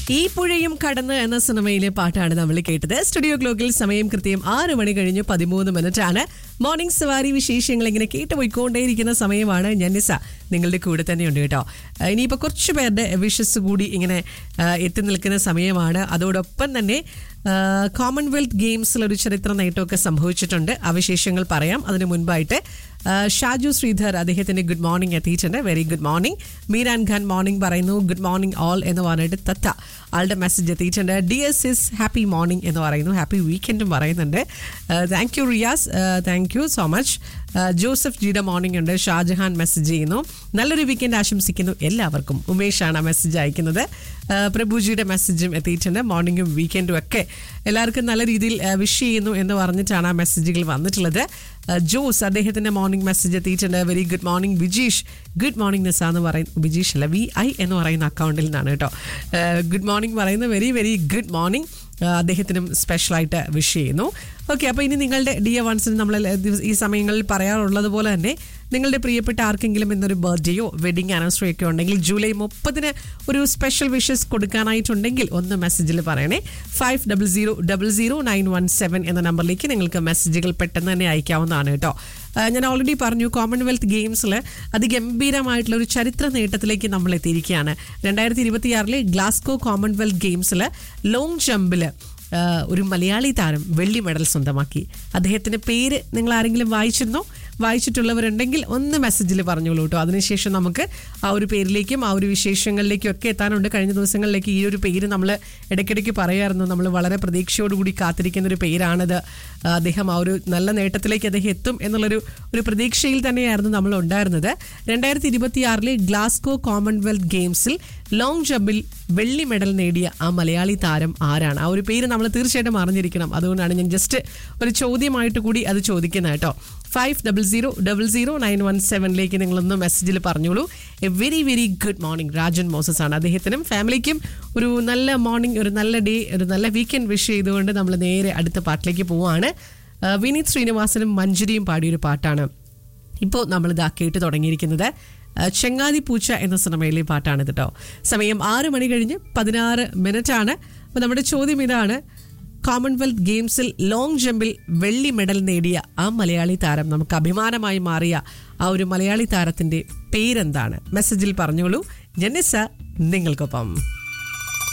ഈ പുഴയും കടന്ന് എന്ന സിനിമയിലെ പാട്ടാണ് നമ്മൾ കേട്ടത് സ്റ്റുഡിയോ ക്ലോക്കിൽ സമയം കൃത്യം ആറ് മണി കഴിഞ്ഞ് പതിമൂന്ന് മിനിറ്റ് ആണ് മോർണിംഗ് സവാരി വിശേഷങ്ങൾ ഇങ്ങനെ കേട്ടുപോയിക്കൊണ്ടേയിരിക്കുന്ന സമയമാണ് ജനിസ നിങ്ങളുടെ കൂടെ തന്നെയുണ്ട് കേട്ടോ ആ, ഇനിയിപ്പോൾ കുറച്ച് പേരുടെ വിഷസ് കൂടി ഇങ്ങനെ ആ, എത്തി നിൽക്കുന്ന സമയമാണ് അതോടൊപ്പം തന്നെ ആ, കോമൺവെൽത്ത് ഗെയിംസിൽ ഒരു ചരിത്ര നേട്ടമൊക്കെ സംഭവിച്ചിട്ടുണ്ട് ആ വിശേഷങ്ങൾ പറയാം അതിന് മുൻപായിട്ട് ആ, ഷാജു ശ്രീധർ അദ്ദേഹത്തിന്റെ ഗുഡ് മോർണിംഗ് എത്തിയിട്ടുണ്ട് very good morning Meeran Khan morning പറയുന്നു ഗുഡ് മോർണിംഗ് ഓൾ എന്ന് പറഞ്ഞിട്ട് തത്ത ആളുടെ മെസ്സേജ് എത്തിയിട്ടുണ്ട് D S is happy morning എന്ന് പറയുന്നു ഹാപ്പി വീക്കെൻഡും പറയുന്നുണ്ട് thank you Riyas thank you so much Joseph ജിയുടെ മോർണിംഗ് ഉണ്ട് ഷാജഹാൻ മെസ്സേജ് ചെയ്യുന്നു നല്ലൊരു വീക്കെൻഡ് ആശംസിക്കുന്നു എല്ലാവർക്കും ഉമേഷാണ് ആ മെസ്സേജ് അയക്കുന്നത് ആ, പ്രഭുജിയുടെ മെസ്സേജും എത്തിയിട്ടുണ്ട് മോർണിംഗും വീക്കെൻഡും ഒക്കെ എല്ലാവർക്കും നല്ല രീതിയിൽ വിഷ് ചെയ്യുന്നു എന്ന് പറഞ്ഞിട്ടാണ് ആ മെസ്സേജുകൾ വന്നിട്ടുള്ളത് ആ, ജോസ് അദ്ദേഹത്തിന്റെ മോർണിംഗ് മെസ്സേജ് എത്തിയിട്ടുണ്ട് very good morning Vijeesh good morning Nisa എന്ന് പറയുന്ന വിജീഷ് അല്ല വി ഐ എന്ന് പറയുന്ന അക്കൗണ്ടിൽ നിന്നാണ് കേട്ടോ ഗുഡ് മോർണിംഗ് പറയുന്നത് വെരി വെരി ഗുഡ് മോർണിംഗ് അദ്ദേഹത്തിനും സ്പെഷ്യലായിട്ട് വിഷ് ചെയ്യുന്നു ഓക്കെ അപ്പോൾ ഇനി നിങ്ങളുടെ ഡി എ വൺസിന് നമ്മൾ ഈ സമയങ്ങളിൽ പറയാറുള്ളത് പോലെ തന്നെ നിങ്ങളുടെ പ്രിയപ്പെട്ട ആർക്കെങ്കിലും ഇന്നൊരു ബർത്ത്ഡേയോ വെഡിങ് ആനിവേഴ്സറി ഒക്കെ ഉണ്ടെങ്കിൽ ജൂലൈ മുപ്പതിന് ഒരു സ്പെഷ്യൽ വിഷസ് കൊടുക്കാനായിട്ടുണ്ടെങ്കിൽ ഒന്ന് മെസ്സേജിൽ പറയണേ five double zero double zero nine one seven എന്ന നമ്പറിലേക്ക് നിങ്ങൾക്ക് മെസ്സേജുകൾ പെട്ടെന്ന് തന്നെ അയക്കാവുന്നതാണ് കേട്ടോ ആ, ഞാൻ ഓൾറെഡി പറഞ്ഞു കോമൺവെൽത്ത് ഗെയിംസിൽ അതിഗംഭീരമായിട്ടുള്ള ഒരു ചരിത്ര നേട്ടത്തിലേക്ക് നമ്മൾ എത്തിയിരിക്കുകയാണ് രണ്ടായിരത്തി ഇരുപത്തിയാറിലെ ഗ്ലാസ്കോ കോമൺവെൽത്ത് ഗെയിംസിൽ ലോങ് ജമ്പിൽ ഒരു മലയാളി താരം വെള്ളി മെഡൽ സ്വന്തമാക്കി അദ്ദേഹത്തിന്റെ പേര് നിങ്ങൾ ആരെങ്കിലും വായിച്ചിരുന്നോ വായിച്ചിട്ടുള്ളവരുണ്ടെങ്കിൽ ഒന്ന് മെസ്സേജിൽ പറഞ്ഞോളൂ കേട്ടോ അതിനുശേഷം നമുക്ക് ആ ഒരു പേരിലേക്കും ആ ഒരു വിശേഷങ്ങളിലേക്കും ഒക്കെ എത്താനുണ്ട് കഴിഞ്ഞ ദിവസങ്ങളിലേക്ക് ഈ ഒരു പേര് നമ്മൾ ഇടയ്ക്കിടയ്ക്ക് പറയായിരുന്നു നമ്മൾ വളരെ പ്രതീക്ഷയോടുകൂടി കാത്തിരിക്കുന്ന ഒരു പേരാണിത് ആ, അദ്ദേഹം ആ ഒരു നല്ല നേട്ടത്തിലേക്ക് അദ്ദേഹം എത്തും എന്നുള്ളൊരു ഒരു പ്രതീക്ഷയിൽ തന്നെയായിരുന്നു നമ്മൾ ഉണ്ടായിരുന്നത് രണ്ടായിരത്തി ഇരുപത്തിയാറിലെ ഗ്ലാസ്കോ കോമൺവെൽത്ത് ഗെയിംസിൽ ലോങ് ജമ്പിൽ വെള്ളി മെഡൽ നേടിയ ആ മലയാളി താരം ആരാണ് ആ ഒരു പേര് നമ്മൾ തീർച്ചയായിട്ടും അറിഞ്ഞിരിക്കണം അതുകൊണ്ടാണ് ഞാൻ ജസ്റ്റ് ഒരു ചോദ്യമായിട്ട് കൂടി അത് ചോദിക്കുന്നത് കേട്ടോ five double zero double zero nine one സെവനിലേക്ക് നിങ്ങളൊന്ന് മെസ്സേജിൽ പറഞ്ഞോളൂ a very very good morning Rajan Moses ആണ് അദ്ദേഹത്തിനും ഫാമിലിക്കും ഒരു നല്ല മോർണിംഗ് ഒരു നല്ല ഡേ ഒരു നല്ല വീക്കെൻഡ് വിഷ് ചെയ്തുകൊണ്ട് നമ്മൾ നേരെ അടുത്ത പാട്ടിലേക്ക് പോവാണ് ആ, വിനീത് ശ്രീനിവാസനും മഞ്ജരിയും പാടിയൊരു പാട്ടാണ് ഇപ്പോൾ നമ്മൾ ഇതാ കേട്ട് തുടങ്ങിയിരിക്കുന്നത് ആ, ചെങ്ങാതി പൂച്ച എന്ന സിനിമയിലെ പാട്ടാണ് കേട്ടോ സമയം ആറ് മണി കഴിഞ്ഞ് പതിനാറ് മിനിറ്റ് ആണ് അപ്പോൾ നമ്മുടെ ചോദ്യം ഇതാണ് കോമൺവെൽത്ത് ഗെയിംസിൽ ലോങ് ജമ്പിൽ വെള്ളി മെഡൽ നേടിയ ആ മലയാളി താരം നമുക്ക് അഭിമാനമായി മാറിയ ആ ഒരു മലയാളി താരത്തിന്റെ പേരെന്താണ് മെസ്സേജിൽ പറഞ്ഞോളൂ ജെന്നിസ നിങ്ങൾക്കൊപ്പം